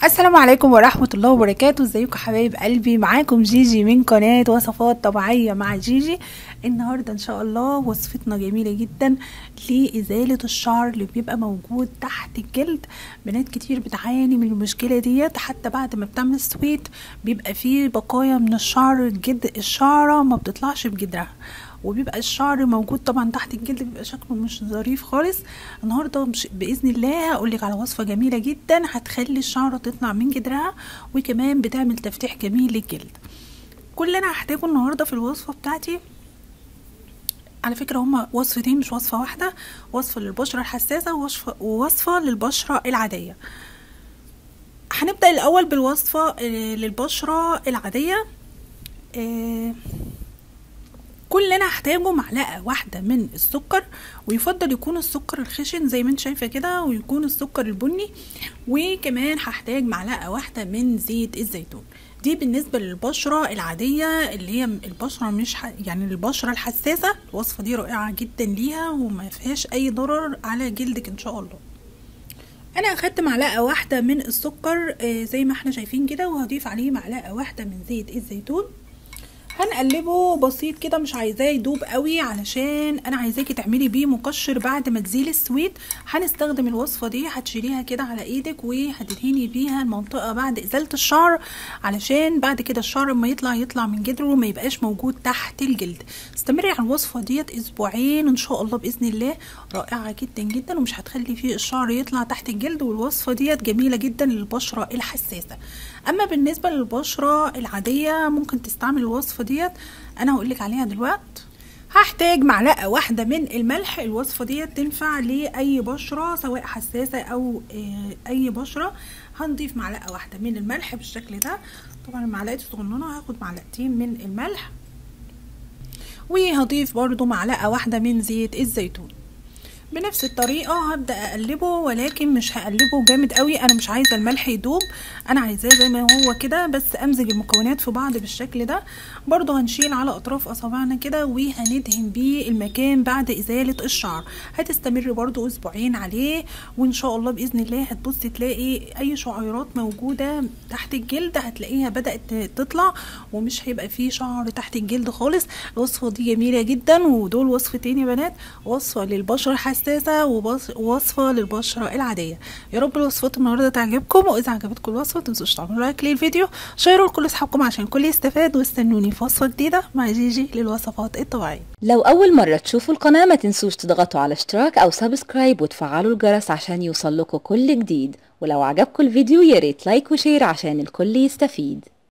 السلام عليكم ورحمة الله وبركاته ازيكم حبايب قلبي معاكم جيجي من قناة وصفات طبيعية مع جيجي النهاردة ان شاء الله وصفتنا جميلة جدا لإزالة الشعر اللي بيبقى موجود تحت الجلد بنات كتير بتعاني من المشكلة ديت حتى بعد ما بتعمل سويت بيبقى فيه بقايا من الشعر الجد الشعرة ما بتطلعش بجدرها وبيبقى الشعر موجود طبعا تحت الجلد بيبقى شكله مش ظريف خالص النهارده باذن الله هقولك على وصفه جميله جدا هتخلي الشعره تطلع من جدرها وكمان بتعمل تفتيح جميل للجلد كل اللي انا هحتاجه النهارده في الوصفه بتاعتي على فكرة هما وصفتين مش وصفة واحدة وصفة للبشرة الحساسة ووصفة, ووصفة للبشرة العادية هنبدأ الأول بالوصفة للبشرة العادية كل اللي انا هحتاجه معلقه واحده من السكر ويفضل يكون السكر الخشن زي ما انت شايفه كده ويكون السكر البني وكمان هحتاج معلقه واحده من زيت الزيتون دي بالنسبه للبشره العاديه اللي هي البشره مش ح... يعني البشره الحساسه الوصفه دي رائعه جدا ليها وما فيهاش اي ضرر على جلدك ان شاء الله انا اخدت معلقه واحده من السكر زي ما احنا شايفين كده وهضيف عليه معلقه واحده من زيت الزيتون هنقلبه بسيط كده مش عايزاه يدوب قوي علشان انا عايزاكي تعملي بيه مقشر بعد ما تزيلي السويت هنستخدم الوصفه دي هتشيليها كده على ايدك وهتدهني بيها المنطقه بعد ازاله الشعر علشان بعد كده الشعر لما يطلع يطلع من جدره وما يبقاش موجود تحت الجلد استمري على الوصفه ديت اسبوعين ان شاء الله باذن الله رائعه جدا جدا ومش هتخلي فيه الشعر يطلع تحت الجلد والوصفه ديت جميله جدا للبشره الحساسه اما بالنسبه للبشره العاديه ممكن تستعمل الوصفه ديت انا هقولك عليها دلوقتي هحتاج معلقه واحده من الملح الوصفه ديت تنفع لاي بشره سواء حساسه او اي بشره هنضيف معلقه واحده من الملح بالشكل ده طبعا المعلقه الصغننه هاخد معلقتين من الملح وهضيف برضو معلقه واحده من زيت الزيتون بنفس الطريقة هبدأ أقلبه ولكن مش هقلبه جامد قوي أنا مش عايزة الملح يدوب أنا عايزاه زي ما هو كده بس أمزج المكونات في بعض بالشكل ده برضو هنشيل على أطراف أصابعنا كده وهندهن بيه المكان بعد إزالة الشعر هتستمر برضو أسبوعين عليه وإن شاء الله بإذن الله هتبصي تلاقي أي شعيرات موجودة تحت الجلد هتلاقيها بدأت تطلع ومش هيبقى فيه شعر تحت الجلد خالص الوصفة دي جميلة جدا ودول وصفتين يا بنات وصفة للبشرة الحساسة ووصفة للبشرة العادية يا رب الوصفات النهاردة تعجبكم وإذا عجبتكم الوصفة متنسوش تعملوا لايك للفيديو شيروا لكل أصحابكم عشان الكل يستفاد واستنوني في وصفة جديدة مع جيجي للوصفات الطبيعية لو أول مرة تشوفوا القناة ما تنسوش تضغطوا على اشتراك أو سبسكرايب وتفعلوا الجرس عشان يوصل لكم كل جديد ولو عجبكم الفيديو ياريت لايك وشير عشان الكل يستفيد